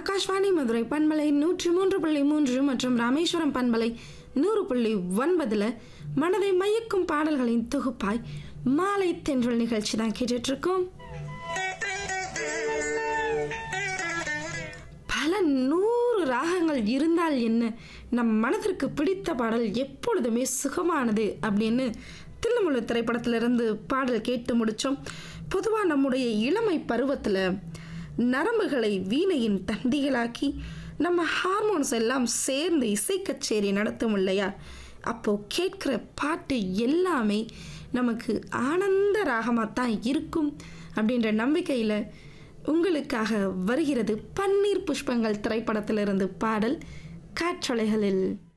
ஆகாஷ்வாணி மதுரை பண்பலை நூற்றி மூன்று புள்ளி மூன்று மற்றும் ராமேஸ்வரம் பண்பலை நூறு புள்ளி ஒன்பதுல மனதை மயக்கும் பாடல்களின் தொகுப்பாய் மாலை தென்றல் நிகழ்ச்சி தான் கேட்டுட்டு இருக்கோம் பல நூறு ராகங்கள் இருந்தால் என்ன நம் மனதிற்கு பிடித்த பாடல் எப்பொழுதுமே சுகமானது அப்படின்னு தில்லுமுள்ளு திரைப்படத்திலிருந்து பாடல் கேட்டு முடித்தோம் பொதுவாக நம்முடைய இளமை பருவத்தில் நரம்புகளை வீணையின் தந்திகளாக்கி நம்ம ஹார்மோன்ஸ் எல்லாம் சேர்ந்து இசை கச்சேரி நடத்தும் இல்லையா அப்போது கேட்குற பாட்டு எல்லாமே நமக்கு ஆனந்த ராகமாக தான் இருக்கும் அப்படின்ற நம்பிக்கையில் உங்களுக்காக வருகிறது பன்னீர் புஷ்பங்கள் திரைப்படத்திலிருந்து பாடல் காற்றலைகளில்